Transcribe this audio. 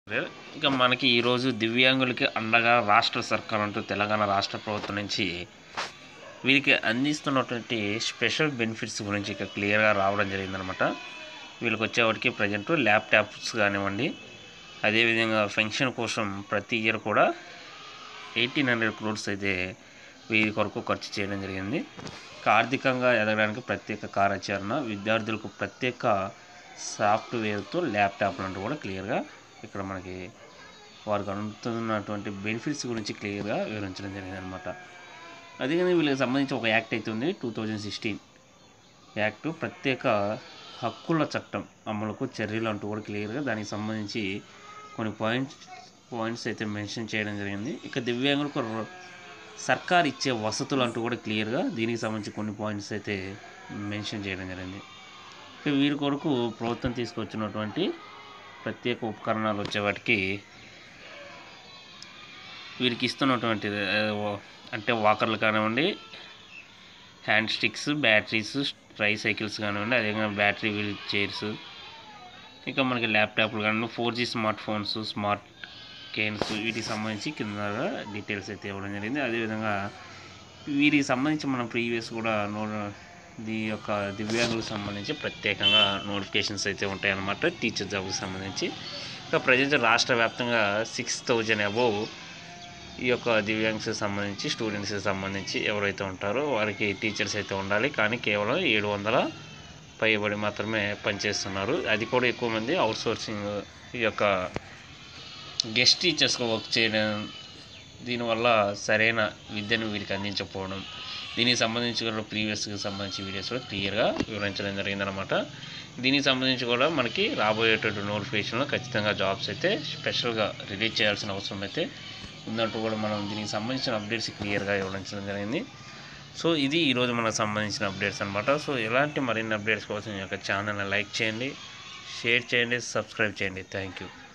ఇక మనకి ఈరోజు దివ్యాంగులకి అండగా రాష్ట్ర సర్కార్ అంటూ తెలంగాణ రాష్ట్ర ప్రభుత్వం నుంచి వీరికి అందిస్తున్నటువంటి స్పెషల్ బెనిఫిట్స్ గురించి ఇక క్లియర్గా రావడం జరిగిందనమాట వీళ్ళకి వచ్చేవాటికి ప్రజెంట్ ల్యాప్టాప్స్ కానివ్వండి అదేవిధంగా ఫెన్షన్ కోసం ప్రతి ఇయర్ కూడా ఎయిటీన్ హండ్రెడ్ క్రోడ్స్ అయితే వీరి కొరకు ఖర్చు చేయడం జరిగింది ఇక ఆర్థికంగా ఎదగడానికి ప్రత్యేక కార్యాచరణ విద్యార్థులకు ప్రత్యేక సాఫ్ట్వేర్తో ల్యాప్టాప్లు అంటూ కూడా క్లియర్గా ఇక్కడ మనకి వారికి అందుతున్నటువంటి బెనిఫిట్స్ గురించి క్లియర్గా వివరించడం జరిగింది అనమాట అదేవిధంగా వీళ్ళకి సంబంధించి ఒక యాక్ట్ అయితే ఉంది టూ థౌజండ్ సిక్స్టీన్ యాక్ట్ ప్రత్యేక హక్కుల చట్టం అమలుకు చర్యలు అంటూ కూడా క్లియర్గా దానికి సంబంధించి కొన్ని పాయింట్స్ పాయింట్స్ అయితే మెన్షన్ చేయడం జరిగింది ఇక దివ్యాంగులకు ర- సర్కార్ ఇచ్చే వసతులు అంటూ కూడా క్లియర్గా దీనికి సంబంధించి కొన్ని పాయింట్స్ అయితే మెన్షన్ చేయడం జరిగింది ఇక వీరి కొరకు ప్రభుత్వం తీసుకొచ్చినటువంటి ప్రత్యేక ఉపకరణాలు వచ్చే వాటికి వీరికి ఇస్తున్నటువంటి ఆ, వా- అంటే వాకర్లు కానివ్వండి hand sticks batteries tricycles కానివ్వండి అదేవిధంగా బ్యాటరీ వీల్ చైర్స్ ఇంకా మనకి ల్యాప్టాప్లు కానీ four G smartphones smart canes వీటికి సంబంధించి కింద డీటెయిల్స్ అయితే ఇవ్వడం జరిగింది అదేవిధంగా వీరికి సంబంధించి మనం ప్రీవియస్ కూడా నో దీ యొక్క దివ్యాంగులకు సంబంధించి ప్రత్యేకంగా నోటిఫికేషన్స్ అయితే ఉంటాయన్నమాట టీచర్ జాబ్కి సంబంధించి ఇంకా ప్రజెంట్ రాష్ట్ర వ్యాప్తంగా సిక్స్ థౌజండ్ అబోవ్ ఈ యొక్క దివ్యాంగ్స్కి సంబంధించి స్టూడెంట్స్కి సంబంధించి ఎవరైతే ఉంటారో వారికి టీచర్స్ అయితే ఉండాలి కానీ కేవలం ఏడు వందల పైబడి మాత్రమే పనిచేస్తున్నారు అది కూడా ఎక్కువ మంది అవుట్ సోర్సింగ్ ఈ యొక్క గెస్ట్ టీచర్స్గా వర్క్ చేయడం దీనివల్ల సరైన విద్యను వీరికి అందించకపోవడం దీనికి సంబంధించి కూడా ప్రీవియస్కి సంబంధించి వీడియోస్ కూడా క్లియర్గా వివరించడం జరిగిందనమాట దీనికి సంబంధించి కూడా మనకి రాబోయేటటువంటి నోటిఫికేషన్లో ఖచ్చితంగా జాబ్స్ అయితే స్పెషల్గా రిలీజ్ చేయాల్సిన అవసరం అయితే ఉందంటూ కూడా మనం దీనికి సంబంధించిన అప్డేట్స్ క్లియర్గా ఇవ్వడం జరిగింది సో ఇది ఈరోజు మనకు సంబంధించిన అప్డేట్స్ అనమాట సో ఎలాంటి మరిన్ని అప్డేట్స్ కోసం ఈ యొక్క ఛానల్ని లైక్ చేయండి షేర్ చేయండి సబ్స్క్రైబ్ చేయండి థ్యాంక్ యూ